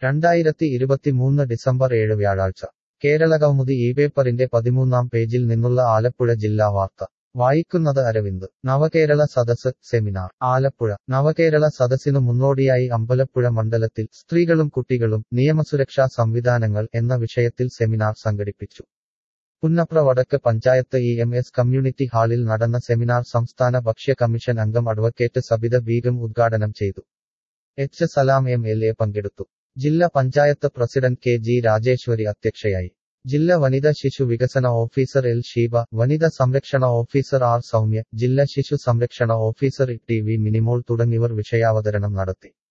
രണ്ടായിരത്തി ഇരുപത്തിമൂന്ന് ഡിസംബർ ഏഴ് വ്യാഴാഴ്ച കേരളകൗമുദി ഈ പേപ്പറിന്റെ പതിമൂന്നാം പേജിൽ നിന്നുള്ള ആലപ്പുഴ ജില്ലാ വാർത്ത വായിക്കുന്നത് അരവിന്ദ് നവകേരള സദസ് സെമിനാർ ആലപ്പുഴ നവകേരള സദസ്സിനു മുന്നോടിയായി അമ്പലപ്പുഴ മണ്ഡലത്തിൽ സ്ത്രീകളും കുട്ടികളും നിയമസുരക്ഷാ സംവിധാനങ്ങൾ എന്ന വിഷയത്തിൽ സെമിനാർ സംഘടിപ്പിച്ചു പുന്നപ്ര വടക്ക് panchayat E M S community ഹാളിൽ നടന്ന സെമിനാർ സംസ്ഥാന ഭക്ഷ്യ കമ്മീഷൻ അംഗം അഡ്വക്കേറ്റ് സബിത ബീഗം ഉദ്ഘാടനം ചെയ്തു H Salam M L A പങ്കെടുത്തു ജില്ലാ panchayat president K G Rajeswari അധ്യക്ഷയായി ജില്ലാ വനിതാ ശിശു വികസന ഓഫീസർ എൽ ഷീബ വനിതാ സംരക്ഷണ ഓഫീസർ ആർ സൗമ്യ ജില്ലാ ശിശു സംരക്ഷണ ഓഫീസർ ടി വി മിനിമോൾ തുടങ്ങിയവർ വിഷയാവതരണം നടത്തി